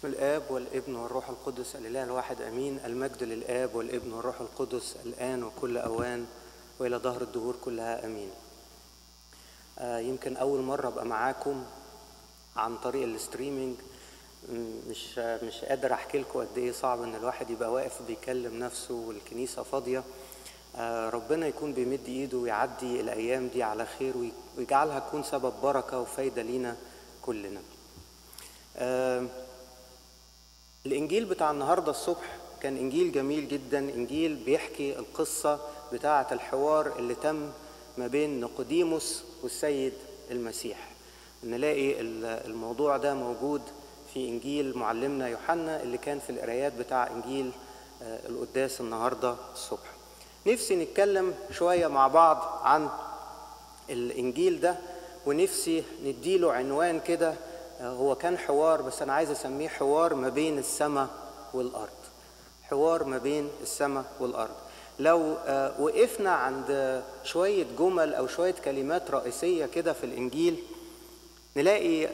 باسم الآب والابن والروح القدس الإله الواحد أمين المجد للآب والابن والروح القدس الآن وكل أوان وإلى ظهر الدهور كلها أمين آه يمكن أول مرة أبقى معاكم عن طريق الستريمينج مش مش قادر أحكي لكم قد إيه صعب إن الواحد يبقى واقف بيكلم نفسه والكنيسة فاضية آه ربنا يكون بيمد إيده ويعدي الأيام دي على خير ويجعلها تكون سبب بركة وفايدة لينا كلنا آه الإنجيل بتاع النهاردة الصبح كان إنجيل جميل جدا إنجيل بيحكي القصة بتاعة الحوار اللي تم ما بين نقوديموس والسيد المسيح نلاقي الموضوع ده موجود في إنجيل معلمنا يوحنا اللي كان في القرايات بتاع إنجيل القداس النهاردة الصبح نفسي نتكلم شوية مع بعض عن الإنجيل ده ونفسي نديله عنوان كده هو كان حوار بس أنا عايز أسميه حوار ما بين السماء والأرض حوار ما بين السماء والأرض لو وقفنا عند شوية جمل أو شوية كلمات رئيسية كده في الإنجيل نلاقي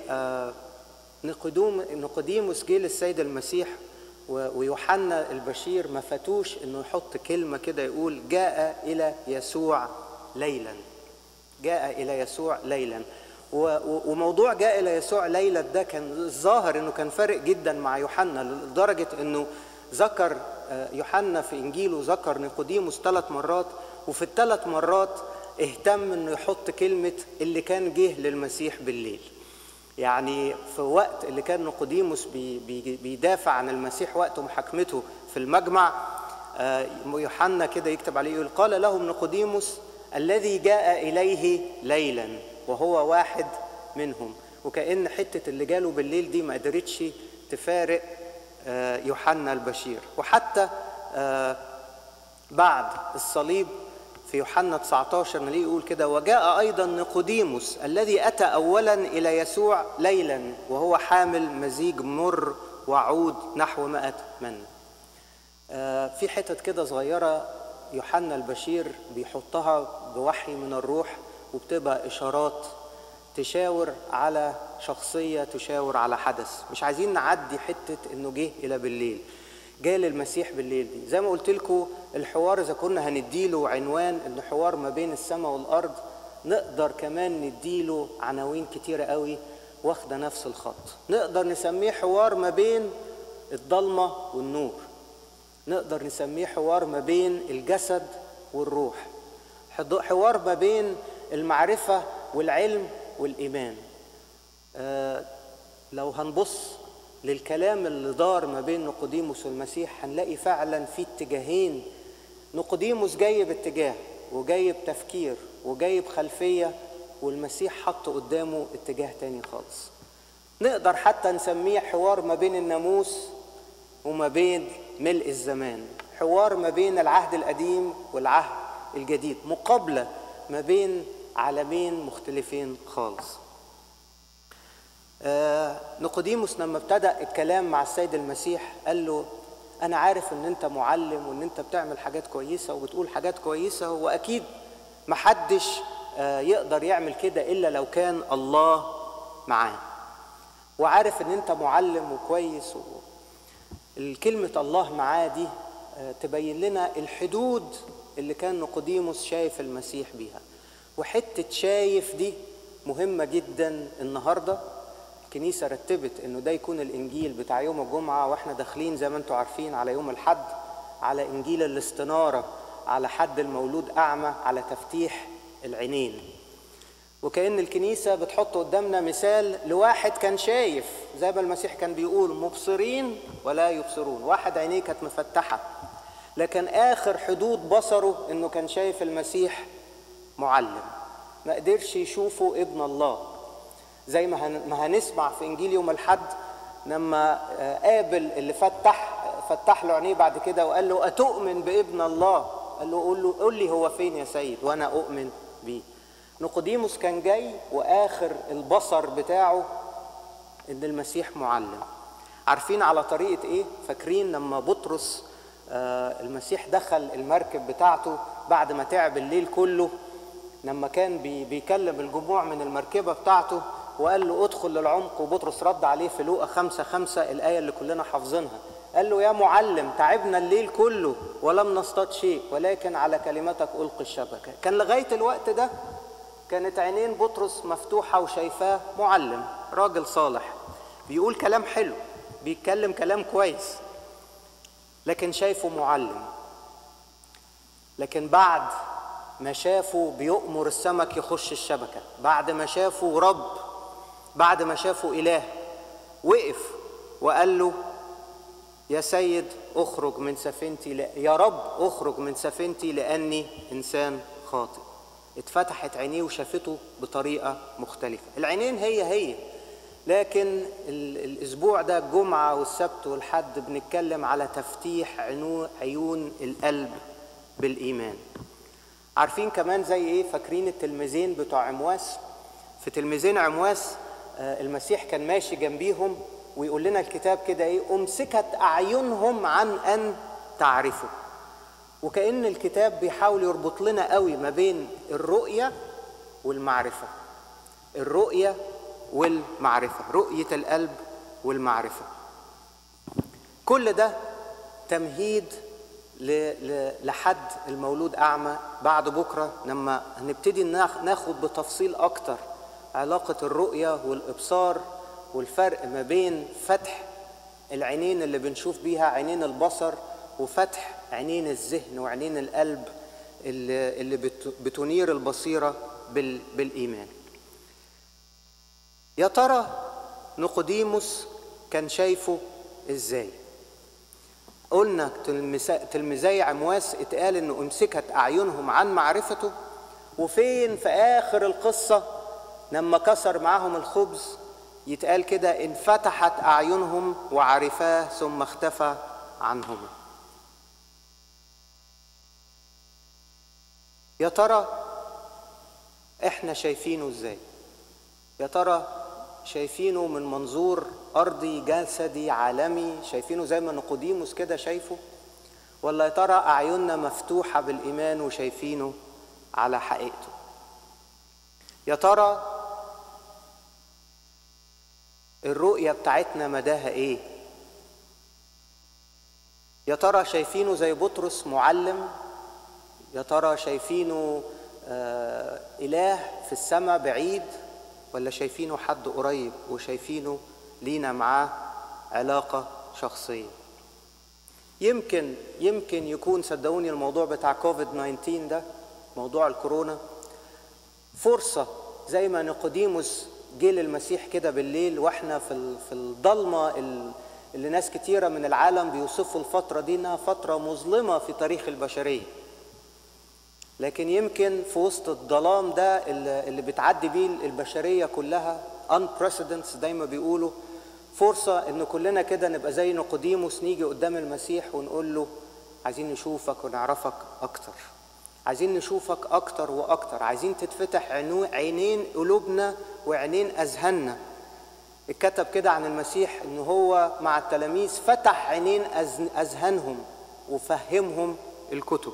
نقديموس جه للسيد المسيح ويوحنا البشير ما فاتوش انه يحط كلمه كده يقول جاء الى يسوع ليلا جاء الى يسوع ليلا وموضوع جاء الى يسوع ليلا ده كان الظاهر انه كان فارق جدا مع يوحنا لدرجه انه ذكر يوحنا في انجيله ذكر نيقوديموس ثلاث مرات وفي الثلاث مرات اهتم انه يحط كلمه اللي كان جه للمسيح بالليل يعني في وقت اللي كان نيقوديموس بي بي بيدافع عن المسيح وقت محاكمته في المجمع يوحنا كده يكتب عليه يقول قال لهم نيقوديموس الذي جاء اليه ليلا وهو واحد منهم وكأن حتة اللي جاله بالليل دي ما قدرتش تفارق يوحنا البشير وحتى بعد الصليب في يوحنا 19 نلاقيه يقول كده وجاء ايضا نيقوديموس الذي اتى اولا الى يسوع ليلا وهو حامل مزيج مر وعود نحو 100 من في حتت كده صغيره يوحنا البشير بيحطها بوحي من الروح وبتبقى اشارات تشاور على شخصيه تشاور على حدث مش عايزين نعدي حته انه جه الى بالليل جاء للمسيح بالليل دي زي ما قلت لكم الحوار اذا كنا هنديله عنوان انه حوار ما بين السماء والارض نقدر كمان نديله عناوين كتيره قوي واخده نفس الخط نقدر نسميه حوار ما بين الضلمه والنور نقدر نسميه حوار ما بين الجسد والروح حوار ما بين المعرفه والعلم والايمان آه لو هنبص للكلام اللي دار ما بين نقوديموس والمسيح هنلاقي فعلا في اتجاهين نقوديموس جاي باتجاه وجاي بتفكير وجاي بخلفيه والمسيح حط قدامه اتجاه تاني خالص نقدر حتى نسميه حوار ما بين الناموس وما بين ملء الزمان حوار ما بين العهد القديم والعهد الجديد مقابله ما بين عالمين مختلفين خالص آه نقوديموس لما ابتدأ الكلام مع السيد المسيح قال له أنا عارف إن أنت معلم وإن أنت بتعمل حاجات كويسة وبتقول حاجات كويسة وأكيد محدش آه يقدر يعمل كده إلا لو كان الله معاه وعارف إن أنت معلم وكويس و... الكلمة الله معاه دي آه تبين لنا الحدود اللي كان نقوديموس شايف المسيح بيها وحتة شايف دي مهمة جدا النهارده الكنيسه رتبت انه ده يكون الانجيل بتاع يوم الجمعه واحنا داخلين زي ما انتم عارفين على يوم الحد على انجيل الاستناره على حد المولود اعمى على تفتيح العينين وكأن الكنيسة بتحط قدامنا مثال لواحد كان شايف زي ما المسيح كان بيقول مبصرين ولا يبصرون واحد عينيه كانت مفتحة لكن آخر حدود بصره إنه كان شايف المسيح معلم ما قدرش يشوفه ابن الله زي ما هنسمع في انجيل يوم الحد لما قابل اللي فتح فتح له عينيه بعد كده وقال له اتؤمن بابن الله قال له قول له قول لي هو فين يا سيد وانا اؤمن بيه نقوديموس كان جاي واخر البصر بتاعه ان المسيح معلم عارفين على طريقه ايه فاكرين لما بطرس المسيح دخل المركب بتاعته بعد ما تعب الليل كله لما كان بيكلم الجموع من المركبه بتاعته وقال له ادخل للعمق وبطرس رد عليه في لوقا خمسة خمسة الآية اللي كلنا حافظينها قال له يا معلم تعبنا الليل كله ولم نصطاد شيء ولكن على كلمتك ألقي الشبكة كان لغاية الوقت ده كانت عينين بطرس مفتوحة وشايفاه معلم راجل صالح بيقول كلام حلو بيتكلم كلام كويس لكن شايفه معلم لكن بعد ما شافه بيؤمر السمك يخش الشبكة بعد ما شافه رب بعد ما شافه إله وقف وقال له يا سيد اخرج من سفينتي لا يا رب اخرج من سفينتي لأني إنسان خاطئ اتفتحت عينيه وشافته بطريقة مختلفة العينين هي هي لكن الأسبوع ده الجمعة والسبت والحد بنتكلم على تفتيح عيون القلب بالإيمان عارفين كمان زي إيه فاكرين التلميذين بتوع عمواس في تلميذين عمواس المسيح كان ماشي جنبيهم ويقول لنا الكتاب كده ايه امسكت اعينهم عن ان تعرفوا وكأن الكتاب بيحاول يربط لنا قوي ما بين الرؤية والمعرفة الرؤية والمعرفة رؤية القلب والمعرفة كل ده تمهيد لحد المولود أعمى بعد بكرة لما هنبتدي ناخد بتفصيل أكتر علاقة الرؤية والإبصار والفرق ما بين فتح العينين اللي بنشوف بيها عينين البصر وفتح عينين الذهن وعينين القلب اللي, اللي بتنير البصيرة بالإيمان يا ترى نقوديموس كان شايفه ازاي قلنا تلميذي عمواس اتقال انه امسكت اعينهم عن معرفته وفين في اخر القصه لما كسر معاهم الخبز يتقال كده انفتحت اعينهم وعرفاه ثم اختفى عنهما يا ترى احنا شايفينه ازاي يا ترى شايفينه من منظور ارضي جسدي عالمي شايفينه زي ما نقوديموس كده شايفه ولا يا ترى اعيننا مفتوحه بالايمان وشايفينه على حقيقته يا ترى الرؤيه بتاعتنا مداها ايه يا ترى شايفينه زي بطرس معلم يا ترى شايفينه آه اله في السماء بعيد ولا شايفينه حد قريب وشايفينه لينا معاه علاقة شخصية يمكن يمكن يكون صدقوني الموضوع بتاع كوفيد 19 ده موضوع الكورونا فرصة زي ما نيقوديموس جه للمسيح كده بالليل واحنا في في الضلمة اللي ناس كتيرة من العالم بيوصفوا الفترة دي انها فترة مظلمة في تاريخ البشرية لكن يمكن في وسط الظلام ده اللي بتعدي بيه البشريه كلها unprecedented زي ما بيقولوا فرصه ان كلنا كده نبقى زي نقوديموس نيجي قدام المسيح ونقول له عايزين نشوفك ونعرفك اكتر عايزين نشوفك اكتر واكتر عايزين تتفتح عينين قلوبنا وعينين اذهاننا اتكتب كده عن المسيح ان هو مع التلاميذ فتح عينين اذهانهم وفهمهم الكتب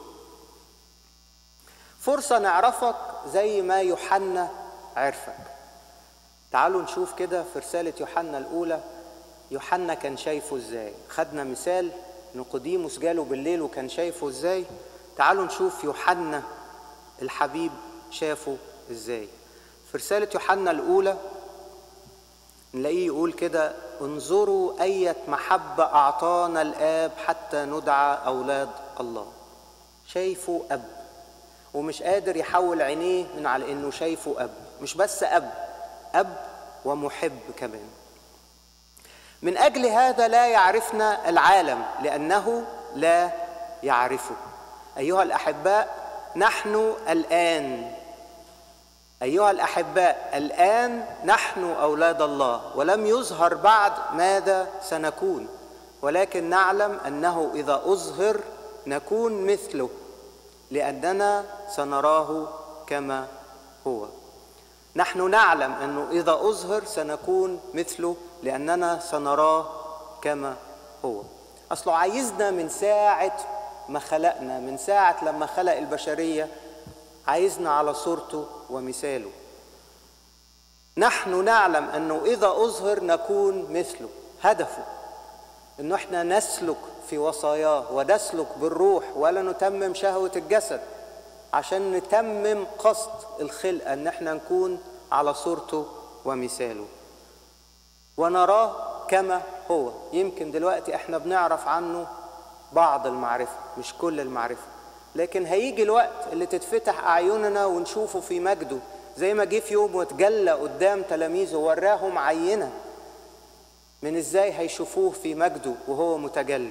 فرصة نعرفك زي ما يوحنا عرفك تعالوا نشوف كده في رسالة يوحنا الأولى يوحنا كان شايفه ازاي خدنا مثال نقوديموس جاله بالليل وكان شايفه ازاي تعالوا نشوف يوحنا الحبيب شافه ازاي في رسالة يوحنا الأولى نلاقيه يقول كده انظروا أية محبة أعطانا الآب حتى ندعى أولاد الله شايفه أب ومش قادر يحول عينيه من على انه شايفه اب مش بس اب اب ومحب كمان من اجل هذا لا يعرفنا العالم لانه لا يعرفه ايها الاحباء نحن الان ايها الاحباء الان نحن اولاد الله ولم يظهر بعد ماذا سنكون ولكن نعلم انه اذا اظهر نكون مثله لاننا سنراه كما هو نحن نعلم انه اذا اظهر سنكون مثله لاننا سنراه كما هو اصله عايزنا من ساعه ما خلقنا من ساعه لما خلق البشريه عايزنا على صورته ومثاله نحن نعلم انه اذا اظهر نكون مثله هدفه انه احنا نسلك في وصاياه ونسلك بالروح ولا نتمم شهوه الجسد عشان نتمم قصد الخلقه ان احنا نكون على صورته ومثاله ونراه كما هو يمكن دلوقتي احنا بنعرف عنه بعض المعرفه مش كل المعرفه لكن هيجي الوقت اللي تتفتح اعيننا ونشوفه في مجده زي ما جه في يوم واتجلى قدام تلاميذه وراهم عينه من ازاي هيشوفوه في مجده وهو متجلي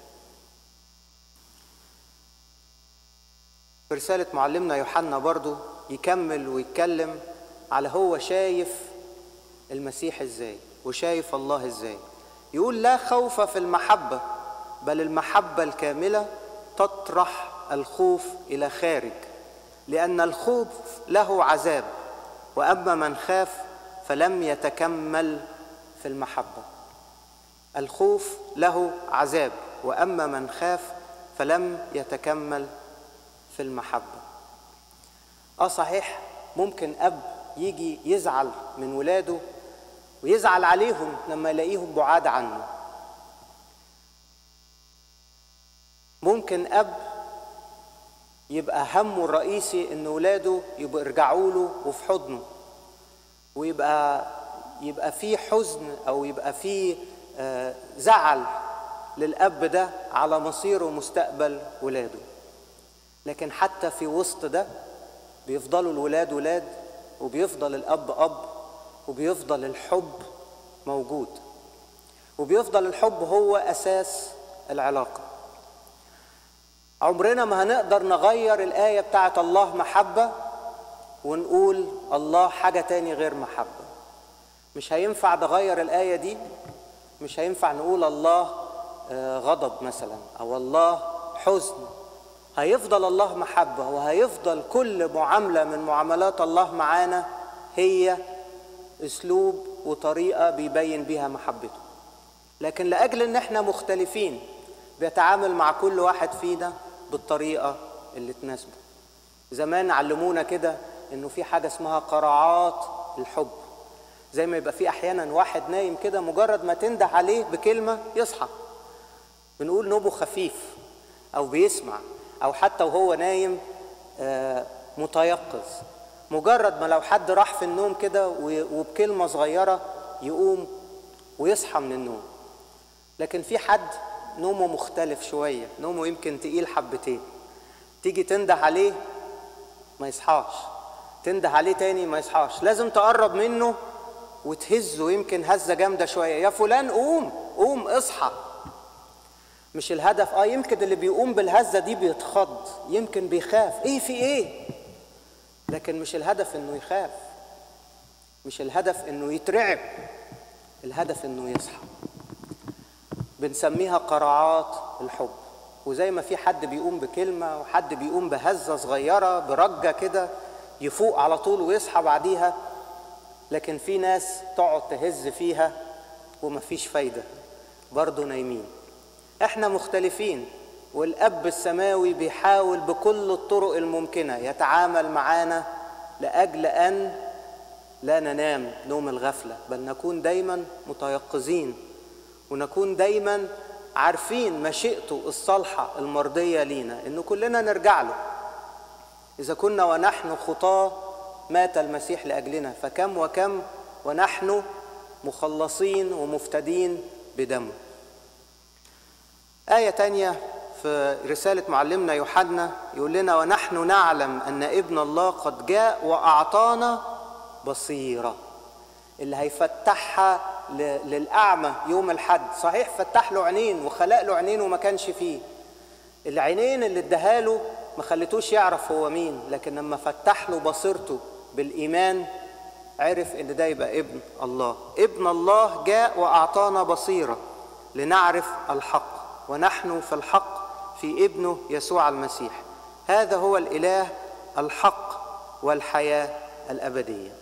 في رسالة معلمنا يوحنا برضو يكمل ويتكلم على هو شايف المسيح ازاي وشايف الله ازاي يقول لا خوف في المحبة بل المحبة الكاملة تطرح الخوف إلى خارج لأن الخوف له عذاب وأما من خاف فلم يتكمل في المحبة الخوف له عذاب وأما من خاف فلم يتكمل في المحبة آه صحيح ممكن أب يجي يزعل من ولاده ويزعل عليهم لما يلاقيهم بعاد عنه ممكن أب يبقى همه الرئيسي ان ولاده يبقوا يرجعوا له وفي حضنه ويبقى يبقى في حزن او يبقى في آه زعل للاب ده على مصيره ومستقبل ولاده لكن حتى في وسط ده بيفضلوا الولاد ولاد وبيفضل الاب اب وبيفضل الحب موجود وبيفضل الحب هو اساس العلاقه عمرنا ما هنقدر نغير الآية بتاعت الله محبة ونقول الله حاجة تاني غير محبة مش هينفع نغير الآية دي مش هينفع نقول الله غضب مثلا أو الله حزن هيفضل الله محبة وهيفضل كل معاملة من معاملات الله معانا هي أسلوب وطريقة بيبين بيها محبته لكن لأجل إن إحنا مختلفين بيتعامل مع كل واحد فينا بالطريقة اللي تناسبه زمان علمونا كده انه في حاجة اسمها قرعات الحب زي ما يبقى في احيانا واحد نايم كده مجرد ما تنده عليه بكلمة يصحى بنقول نومه خفيف او بيسمع او حتى وهو نايم آه متيقظ مجرد ما لو حد راح في النوم كده وبكلمة صغيرة يقوم ويصحى من النوم لكن في حد نومه مختلف شوية نومه يمكن تقيل حبتين تيجي تنده عليه ما يصحاش تنده عليه تاني ما يصحاش لازم تقرب منه وتهزه يمكن هزة جامدة شوية يا فلان قوم قوم اصحى مش الهدف اه يمكن اللي بيقوم بالهزة دي بيتخض يمكن بيخاف ايه في ايه لكن مش الهدف انه يخاف مش الهدف انه يترعب الهدف انه يصحى بنسميها قرعات الحب وزي ما في حد بيقوم بكلمة وحد بيقوم بهزة صغيرة برجة كده يفوق على طول ويصحى بعديها لكن في ناس تقعد تهز فيها ومفيش فايدة برضه نايمين احنا مختلفين والأب السماوي بيحاول بكل الطرق الممكنة يتعامل معانا لأجل أن لا ننام نوم الغفلة بل نكون دايما متيقظين ونكون دايما عارفين مشيئته الصالحة المرضية لينا إن كلنا نرجع له إذا كنا ونحن خطاة مات المسيح لأجلنا فكم وكم ونحن مخلصين ومفتدين بدمه آية تانية في رسالة معلمنا يوحنا يقول لنا ونحن نعلم أن ابن الله قد جاء وأعطانا بصيرة اللي هيفتحها للأعمى يوم الحد صحيح فتح له عينين وخلق له عينين وما كانش فيه العينين اللي اداها له ما خلتوش يعرف هو مين لكن لما فتح له بصيرته بالإيمان عرف ان ده يبقى ابن الله ابن الله جاء وأعطانا بصيرة لنعرف الحق ونحن في الحق في ابنه يسوع المسيح هذا هو الإله الحق والحياة الأبدية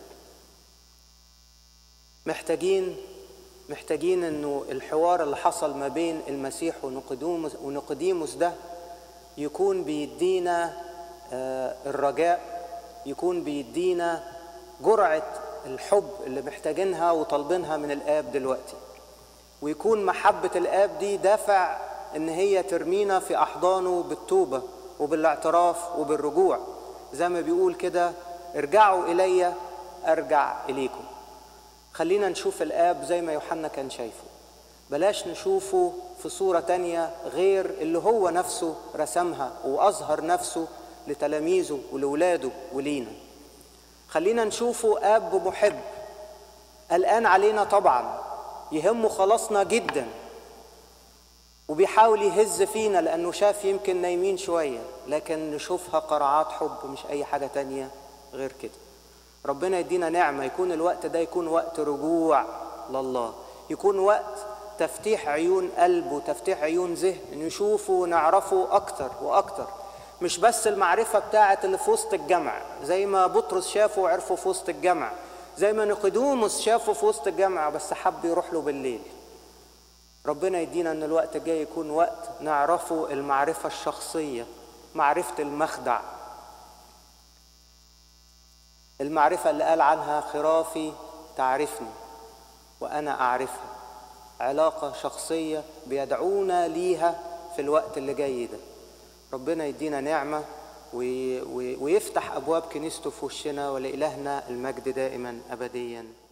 محتاجين محتاجين انه الحوار اللي حصل ما بين المسيح ونقديموس ونقديموس ده يكون بيدينا الرجاء يكون بيدينا جرعة الحب اللي محتاجينها وطالبينها من الآب دلوقتي ويكون محبة الآب دي دافع إن هي ترمينا في أحضانه بالتوبة وبالاعتراف وبالرجوع زي ما بيقول كده ارجعوا إلي أرجع إليكم خلينا نشوف الآب زي ما يوحنا كان شايفه بلاش نشوفه في صورة تانية غير اللي هو نفسه رسمها وأظهر نفسه لتلاميذه ولولاده ولينا خلينا نشوفه أب محب قلقان علينا طبعا يهمه خلاصنا جدا وبيحاول يهز فينا لأنه شاف يمكن نايمين شوية لكن نشوفها قرعات حب مش أي حاجة تانية غير كده ربنا يدينا نعمة يكون الوقت ده يكون وقت رجوع لله يكون وقت تفتيح عيون قلب وتفتيح عيون ذهن نشوفه ونعرفه أكتر وأكتر مش بس المعرفة بتاعة اللي في وسط الجمع زي ما بطرس شافه وعرفه في وسط الجمع زي ما نقدوموس شافه في وسط الجمع بس حب يروح له بالليل ربنا يدينا ان الوقت الجاي يكون وقت نعرفه المعرفة الشخصية معرفة المخدع المعرفة اللي قال عنها خرافي تعرفني وأنا أعرفها علاقة شخصية بيدعونا ليها في الوقت اللي جاي ده ربنا يدينا نعمة ويفتح أبواب كنيسته في وشنا ولإلهنا المجد دائما أبديا